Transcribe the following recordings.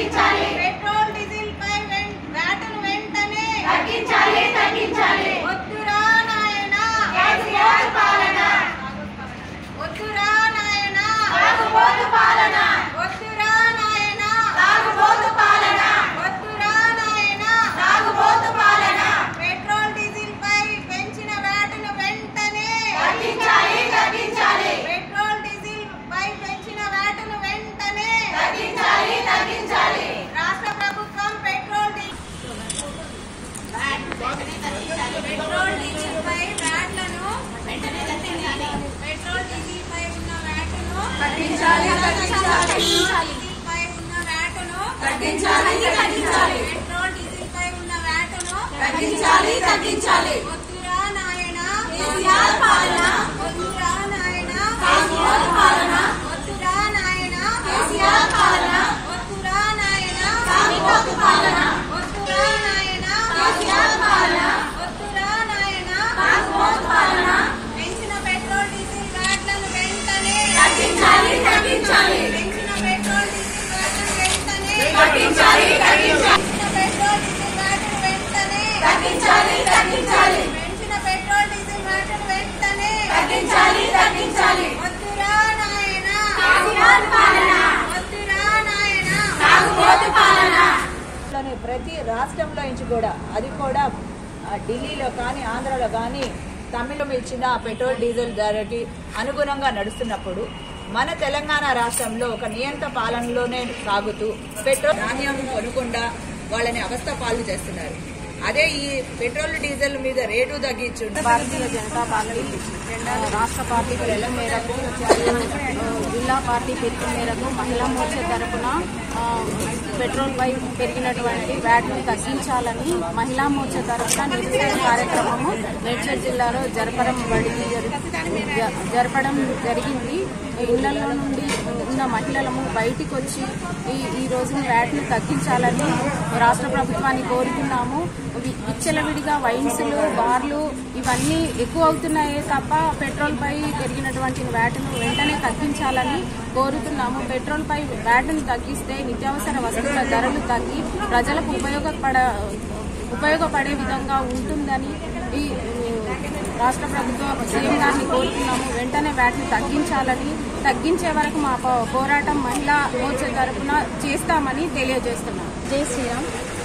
తగ్గించాలి petrol diesel పై వెం- వ్యాటును వెంటనే తగ్గించాలి తగ్గించాలి వద్దురా నాయనా కేసీఆర్ పాలన వద్దురా నాయనా తాగుబోతు పాలన వద్దురా నాయనా తాగుబోతు పాలన వద్దురా నాయనా తాగుబోతు పాలన పెట్రోల్ డీజిల్ పై పెంచిన వ్యాటును వెంటనే తగ్గించాలి తగ్గించాలి పెట్రోల్ డీజిల్ పై పెంచిన వ్యాటును వెంటనే తగ్గించాలి తగ్గించాలి రాష్ట్ర ప్రభుత్వం పెట్రోల్ డీ- పెట్రోల్ డీజిల్ పై వ్యాట్లను పెట్రోల్ డీజిల్ పై ఉన్న వ్యాటును తగ్గించాలి, తగ్గించాలి. డీజిల్ పై ఉన్న వ్యాటును తగ్గించాలి, తగ్గించాలి. పెట్రోల్ డీజిల్ పై ఉన్న వ్యాటును తగ్గించాలి తగ్గించాలి వద్దురా నాయనా కేసీఆర్ పాలన వద్దురా నాయనా తాగుబోతు పాలన వద్దురా నాయనా కేసీఆర్ పాలన వద్దురా నాయనా తాగుబోతు పాలన వద్దురా నాయనా కేసీఆర్ పాలన వద్దురా నాయనా తాగుబోతు పాలన పెంచిన పెట్రోల్ డీజిల్ వ్యాట్లను వెంటనే తగ్గించాలి తగ్గించాలి పెంచిన పెట్రోల్ డీజిల్ వ్యాట్లను వెంటనే తగ్గించాలి తగ్గించాలి పెంచిన పెట్రోల్ డీజిల్ వ్యాట్లను వెంటనే తగ్గించాలి తగ్గించాలి పెంచిన పెట్రోల్ డీజిల్ వ్యాట్లను వెంటనే తగ్గించాలి తగ్గించాలి వద్దురా నాయనా కేసీఆర్ పాలన వద్దురా నాయనా తాగుబోతు పాలన లోని ప్రతి రాష్ట్రంలో నుంచి కూడా అది కూడా ఆ, ఢిల్లీలో కానీ ఆంధ్రాలో కానీ తమిళం ఇచ్చిన పెట్రోల్ డీజిల్ ధరకి అనుగుణంగా నడుస్తున్నప్పుడు మన తెలంగాణ రాష్ట్రంలో ఒక నియంత పాలనలోనే సాగుతూ పెట్రోల్ ధాన్యం కొనకుండా వాళ్ళని అవస్థ పాలు చేస్తున్నారు అదే ఈ పెట్రోల్ డీజిల్ మీద రేటు తగ్గించుంటే భారతీయ జనతా పార్టీ ఆ, రాష్ట్ర పార్టీ పిలుపు మేరకు ఆ, జిల్లా పార్టీ పిలుపు మేరకు మహిళా మోర్చా తరపున ఆ, పెట్రోల్ పై పెరిగినటువంటి వ్యాట్ని తగ్గించాలని మహిళా మోర్చా తరపున నిరసన కార్యక్రమము మేడ్చల్ జిల్లాలో జరపడం బడికి జరి- జ- జరపడం జరిగింది ఇళ్లలో నుండి ఉన్న మహిళలము బయటికి వచ్చి ఈ ఈ రోజు వ్యాట్ని తగ్గించాలని రాష్ట్ర ప్రభుత్వాన్ని కోరుతున్నాము వి- విచ్చలవిడిగా వైన్స్లు బార్లు ఇవన్నీ ఎక్కువ అవుతున్నాయే తప్ప పెట్రోల్ పై పెరిగినటువంటి వ్యాట్ను వెంటనే తగ్గించాలని కోరుతున్నాము పెట్రోల్ పై వ్యాట్ను తగ్గిస్తే నిత్యావసర వస్తువుల ధరలు తగ్గి ప్రజలకు ఉపయోగపడ ఉపయోగపడే విధంగా ఉంటుందని ఈ రాష్ట్ర ప్రభుత్వం సీఎం గారిని కోరుతున్నాము వెంటనే వ్యాట్ని తగ్గించాలని తగ్గించే వరకు మా పో- పోరాటం మహిళా మోర్చా తరపున చేస్తామని తెలియజేస్తున్నాం జై శ్రీరామ్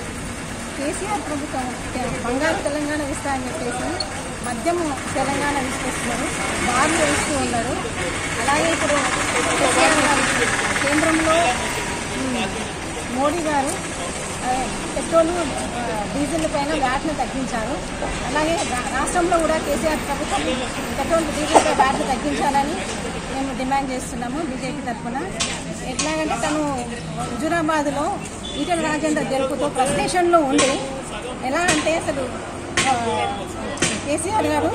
కేసీఆర్ ప్రభుత్వం బంగారు తెలంగాణ ఇస్తారని చెప్పేసి మద్యము తెలంగాణ తీసుకొస్తున్నారు బార్లు వేస్తూ ఉన్నారు అలాగే ఇప్పుడు కేసీఆర్ గారు కేంద్రంలో ఉమ్, మోడీ గారు ఆ, పెట్రోల్ ఆ, డీజిల్ పైన వ్యాట్ను తగ్గించారు అలాగే రా- రాష్ట్రంలో కూడా కేసీఆర్ ప్రభుత్వం పెట్రోల్ డీజిల్ పై వ్యాట్ను తగ్గించాలని మేము డిమాండ్ చేస్తున్నాము బీజేపీ తరఫున ఎట్లాగంటే తను హుజురాబాద్లో ఈటల రాజేందర్ గెలుపుతో ప్రస్టేషన్లో ఉండి ఎలా అంటే అసలు ఆ, కేసీఆర్ గారు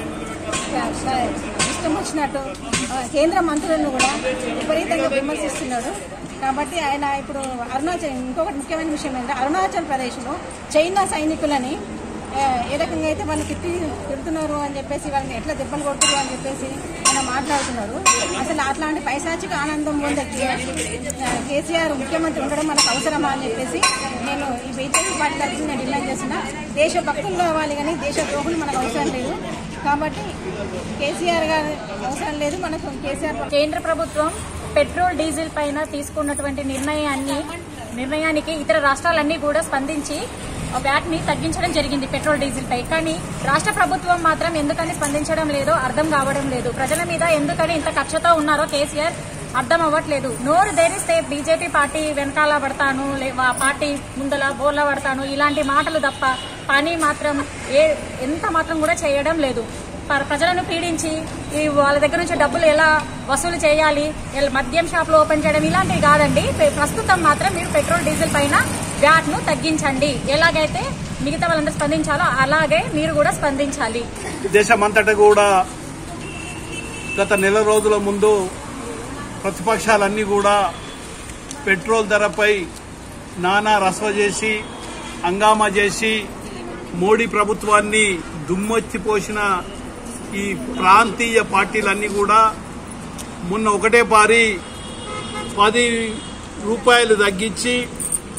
ఇష్టం వచ్చినట్టు ఆ, కేంద్ర మంత్రులను కూడా విపరీతంగా విమర్శిస్తున్నాడు కాబట్టి ఆయన ఇప్పుడు అరుణాచల్ ఇంకొకటి ముఖ్యమైన విషయం ఏంటంటే అరుణాచల్ ప్రదేశ్లో చైనా సైనికులని ఆ, ఏ రకంగా అయితే వాళ్ళు తిట్టి తిడుతున్నారు అని చెప్పేసి వాళ్ళని ఎట్లా దెబ్బలు కొడుతున్నారు అని చెప్పేసి ఆయన మాట్లాడుతున్నాడు అసలు అట్లాంటి పైశాచిక ఆనందం పొందే ఆ, కేసీఆర్ ముఖ్యమంత్రి ఉండడం మనకు అవసరమా అని చెప్పేసి నేను ఈ బీజేపీ పార్టీ తరఫున నేను డిమాండ్ చేస్తున్నా దేశ భక్తులు కావాలి కానీ దేశ ద్రోహులు మనకు అవసరం లేదు కాబట్టి కేసీఆర్ గారు అవసరం లేదు మనకు కేసీఆర్ కేంద్ర ప్రభుత్వం పెట్రోల్ డీజిల్ పైన తీసుకున్నటువంటి నిర్ణయాన్ని నిర్ణయానికి ఇతర రాష్ట్రాలన్నీ కూడా స్పందించి వ్యాట్ ని తగ్గించడం జరిగింది పెట్రోల్ డీజిల్ పై కానీ రాష్ట్ర ప్రభుత్వం మాత్రం ఎందుకని స్పందించడం లేదో అర్థం కావడం లేదు ప్రజల మీద ఎందుకని ఇంత కక్షతో ఉన్నారో కేసీఆర్ అర్థం అవ్వట్లేదు నోరు తెరిస్తే బీజేపీ పార్టీ వెనకాల పడతాను లే ఆ పార్టీ ముందల బోర్ల పడతాను ఇలాంటి మాటలు తప్ప పని మాత్రం ఏ ఎంత మాత్రం కూడా చేయడం లేదు ప- ప్రజలను పీడించి ఈ వాళ్ళ దగ్గర నుంచి డబ్బులు ఎలా వసూలు చేయాలి ఎలా మద్యం షాపులు ఓపెన్ చేయడం ఇలాంటివి కాదండి ప్ర- ప్రస్తుతం మాత్రం మీరు పెట్రోల్ డీజిల్ పైన వ్యాట్ ను తగ్గించండి ఎలాగైతే మిగతా వాళ్ళందరూ స్పందించాలో అలాగే మీరు కూడా స్పందించాలి దేశమంతటా కూడా గత నెల రోజుల ముందు ప్రతిపక్షాలన్నీ కూడా పెట్రోల్ ధరపై నానా రసవ చేసి హంగామా చేసి మోడీ ప్రభుత్వాన్ని దుమ్మెత్తిపోసిన ఈ ప్రాంతీయ పార్టీలన్నీ కూడా మొన్న ఒకటే పారి పది రూపాయలు తగ్గించి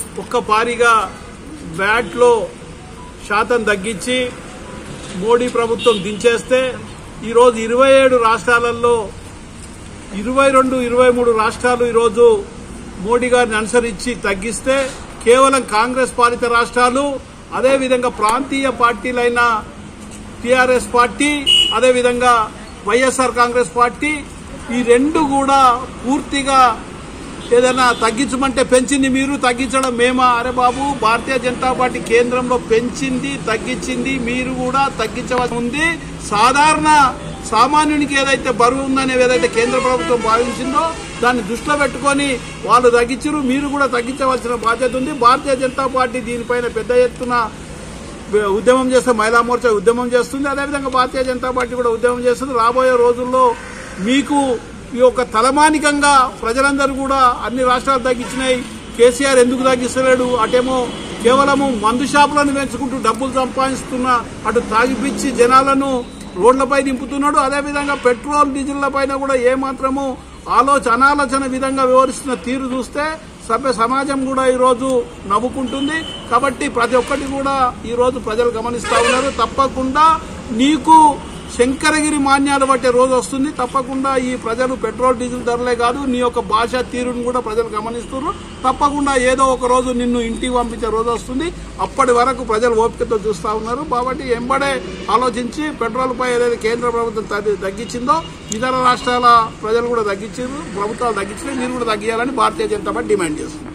ఒక్కపారిగా వ్యాట్లో శాతం తగ్గించి మోడీ ప్రభుత్వం దించేస్తే ఈరోజు ఇరవై ఏడు రాష్ట్రాలలో ఇరవై రెండు ఇరవై మూడు రాష్ట్రాలు ఈరోజు మోడీ గారిని అనుసరించి తగ్గిస్తే కేవలం కాంగ్రెస్ పాలిత రాష్ట్రాలు అదేవిధంగా ప్రాంతీయ పార్టీలైన టీఆర్ఎస్ పార్టీ అదేవిధంగా వైఎస్ఆర్ కాంగ్రెస్ పార్టీ ఈ రెండు కూడా పూర్తిగా ఏదైనా తగ్గించమంటే పెంచింది మీరు తగ్గించడం మేమా అరే బాబు భారతీయ జనతా పార్టీ కేంద్రంలో పెంచింది తగ్గించింది మీరు కూడా తగ్గించవలసి ఉంది సాధారణ సామాన్యునికి ఏదైతే బరువు ఉందనేది ఏదైతే కేంద్ర ప్రభుత్వం భావించిందో దాన్ని దృష్టిలో పెట్టుకొని వాళ్ళు తగ్గించరు మీరు కూడా తగ్గించవలసిన బాధ్యత ఉంది భారతీయ జనతా పార్టీ దీనిపైన పెద్ద ఎత్తున ఉద్యమం చేస్తే మహిళా మోర్చా ఉద్యమం చేస్తుంది అదేవిధంగా భారతీయ జనతా పార్టీ కూడా ఉద్యమం చేస్తుంది రాబోయే రోజుల్లో మీకు ఈ యొక్క తలమానికంగా ప్రజలందరూ కూడా అన్ని రాష్ట్రాలు తగ్గించినాయి కేసీఆర్ ఎందుకు తగ్గిస్తలేడు అటేమో కేవలము మందు షాపులను పెంచుకుంటూ డబ్బులు సంపాదిస్తున్న అటు తాగిపిచ్చి జనాలను రోడ్లపై దింపుతున్నాడు అదేవిధంగా పెట్రోల్ డీజిల్ల పైన కూడా ఏమాత్రము ఆలోచన అనాలోచన విధంగా వివరిస్తున్న తీరు చూస్తే సభ్య సమాజం కూడా ఈరోజు నవ్వుకుంటుంది కాబట్టి ప్రతి ఒక్కటి కూడా ఈరోజు ప్రజలు గమనిస్తా ఉన్నారు తప్పకుండా నీకు శంకరగిరి మాన్యాలు పట్టే రోజు వస్తుంది తప్పకుండా ఈ ప్రజలు పెట్రోల్ డీజిల్ ధరలే కాదు నీ యొక్క భాష తీరును కూడా ప్రజలు గమనిస్తున్నారు తప్పకుండా ఏదో ఒక రోజు నిన్ను ఇంటికి పంపించే రోజు వస్తుంది అప్పటి వరకు ప్రజలు ఓపికతో చూస్తా ఉన్నారు కాబట్టి ఎంబడే ఆలోచించి పెట్రోల్ పై ఏదైతే కేంద్ర ప్రభుత్వం తగ్గి- తగ్గించిందో ఇతర రాష్ట్రాల ప్రజలు కూడా తగ్గించారు ప్రభుత్వాలు తగ్గించినాయి మీరు కూడా తగ్గియాలని భారతీయ జనతా పార్టీ డిమాండ్ చేస్తుంది